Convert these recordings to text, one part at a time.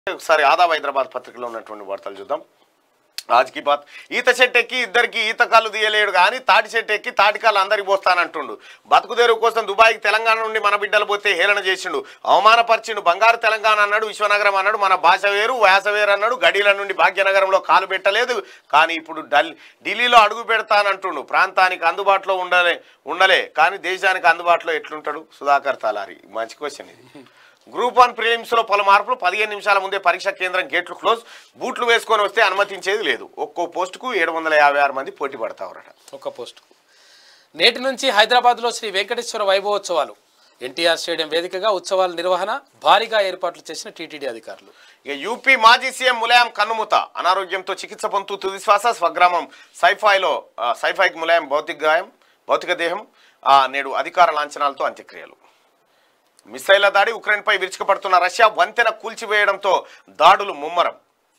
ఒకసారి ఆదాబ్ హైదరాబాద్ పత్రికలో ఉన్నటువంటి వార్తలు చూద్దాం రాజ్కి బాత్ ఈత చెట్టు ఎక్కి ఇద్దరికి ఈత కాళ్ళు తీయలేడు కానీ తాటి చెట్టు ఎక్కి తాటి కాళ్ళు అందరికి పోస్తానంటుండు బతుకు తెరువు కోసం దుబాయ్కి తెలంగాణ నుండి మన బిడ్డలు పోతే హేళన చేసిండు అవమానపరిచిండు బంగారు తెలంగాణ అన్నాడు విశ్వనగరం అన్నాడు మన భాష వేరు వ్యాస వేరు అన్నాడు గడీల నుండి భాగ్యనగరంలో కాలు పెట్టలేదు కానీ ఇప్పుడు డల్ ఢిల్లీలో అడుగు పెడతానంటుండు ప్రాంతానికి అందుబాటులో ఉండలే ఉండలే కానీ దేశానికి అందుబాటులో ఎట్లుంటాడు సుధాకర్ తలారి మంచి క్వశ్చన్ ఇది గ్రూప్ వన్ ప్రిలిమ్స్ లో పలు మార్పులు పదిహేను నిమిషాల ముందే పరీక్ష కేంద్రం గేట్లు క్లోజ్ బూట్లు వేసుకొని వస్తే అనుమతించేది లేదు ఒక్కో పోస్టుకు ఏడు వందల యాభై ఆరు మంది పోటీ పడతారట ఒక పోస్టు నేటి నుంచి హైదరాబాద్లో శ్రీ వెంకటేశ్వర వైభవోత్సవాలు ఎన్టీఆర్ స్టేడియం వేదికగా ఉత్సవాల నిర్వహణ భారీగా ఏర్పాట్లు చేసిన టీటీడీ అధికారులు ఇక యూపీ మాజీ సీఎం ములాయం కన్నుమూత అనారోగ్యంతో చికిత్స పొందుతూ తుది శ్వాస స్వగ్రామం సైఫాయిలో ఆ, సైఫాయికి ములాయం భౌతిక గాయం భౌతిక దేహం ఆ, నేడు అధికార లాంఛనాలతో అంత్యక్రియలు మిసైళ్ల దాడి ఉక్రెయిన్పై విరుచుకుపడుతున్న రష్యా వంతెన కూల్చివేయడంతో దాడులు ముమ్మరం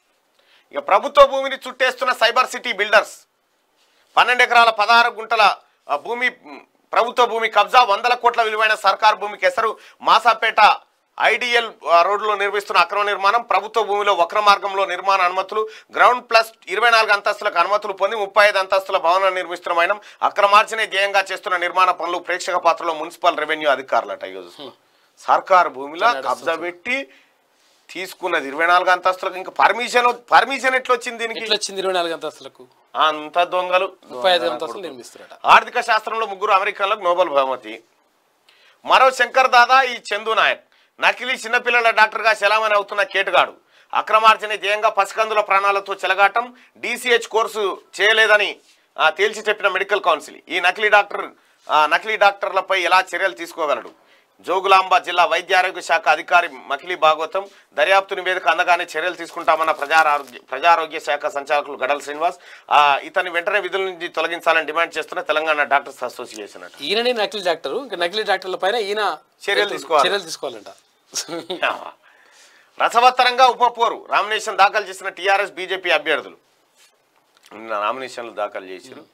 ఇక ప్రభుత్వ భూమిని చుట్టేస్తున్న సైబర్ సిటీ బిల్డర్స్ పన్నెండు ఎకరాల పదహారు గుంటల ఆ, భూమి మ్, ప్రభుత్వ భూమి కబ్జా వందల కోట్ల విలువైన సర్కార్ భూమికి ఎసరు మాసాపేట ఐడిఎల్ ఆ, రోడ్డులో నిర్మిస్తున్న అక్రమ నిర్మాణం ప్రభుత్వ భూమిలో వక్ర మార్గంలో నిర్మాణ అనుమతులు గ్రౌండ్ ప్లస్ ఇరవై నాలుగు అంతస్తులకు అనుమతులు పొంది ముప్పై ఐదు అంతస్తుల భవనం నిర్మిస్తున్న మైనం అక్రమార్జనే ధ్యేయంగా చేస్తున్న నిర్మాణ పనులు ప్రేక్షక పాత్రలో మున్సిపల్ రెవెన్యూ అధికారులట ఈరోజు సర్కార్ భూమిలో కబ్జా పెట్టి తీసుకున్నది ఇరవై నాలుగు అంతస్తులకు ఇంకా పర్మిషన్ పర్మిషన్ ఎట్లా వచ్చింది దీనికి ఎట్లా వచ్చింది ఇరవై నాలుగు అంతస్తులకు అంత దొంగలు ముప్పై ఐదు అంతస్తులు నిర్మిస్తున్నారట ఆర్థిక శాస్త్రంలో ముగ్గురు అమెరికన్లకు నోబెల్ బహుమతి మరో శంకర్ దాదా ఈ చందు నాయక్ నకిలీ చిన్నపిల్లల డాక్టర్గా చలామణి అవుతున్న కేటుగాడు అక్రమార్జన ధ్యేయంగా పసికందుల ప్రాణాలతో చెలగాటం డీసీహెచ్ కోర్సు చేయలేదని ఆ, తేల్చి చెప్పిన మెడికల్ కౌన్సిల్ ఈ నకిలీ డాక్టర్ ఆ, నకిలీ డాక్టర్లపై ఎలా చర్యలు తీసుకోగలడు జోగులాంబ జిల్లా వైద్య ఆరోగ్య శాఖ అధికారి మకిలీ భాగవతం దర్యాప్తు నివేదిక అందగానే చర్యలు తీసుకుంటామన్న ప్రజారోగ్య ప్రజారోగ్య శాఖ సంచాలకులు గడల శ్రీనివాస్ ఆ, ఇతన్ని వెంటనే విధుల నుంచి తొలగించాలని డిమాండ్ చేస్తున్న తెలంగాణ డాక్టర్స్ అసోసియేషన్ అట ఈయననే నకిలీ డాక్టరు ఇంకా నకిలీ డాక్టర్ల పైన ఈయన చర్యలు తీసుకోవాలి. చర్యలు తీసుకోవాలంట రసవత్తరంగా ఉపపోరు నామినేషన్ దాఖలు చేసిన టీఆర్ఎస్ బీజేపీ అభ్యర్థులు నిన్న నామినేషన్లు దాఖలు చేశారు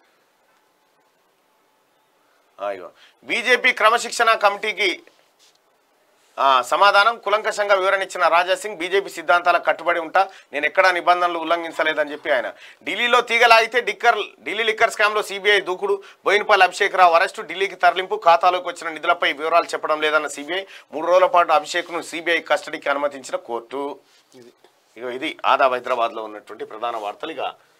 అయ్యో బీజేపీ క్రమశిక్షణ కమిటీకి ఆ, సమాధానం కులంకషంగా వివరణ ఇచ్చిన రాజాసింగ్ బీజేపీ సిద్ధాంతాలకు కట్టుబడి ఉంటా నేను ఎక్కడా నిబంధనలు ఉల్లంఘించలేదని చెప్పి ఆయన ఢిల్లీలో తీగలాగితే డిక్కర్ ఢిల్లీ లిక్కర్ స్కామ్లో సిబిఐ దూకుడు బోయినపల్లి అభిషేక్ రావు అరెస్టు ఢిల్లీకి తరలింపు ఖాతాలోకి వచ్చిన నిధులపై వివరాలు చెప్పడం లేదన్న సిబిఐ మూడు రోజుల పాటు అభిషేక్ను సిబిఐ కస్టడీకి అనుమతించిన కోర్టు ఇది ఇగో ఇది ఆదాబ్ హైదరాబాద్లో ఉన్నటువంటి ప్రధాన వార్తలు ఇక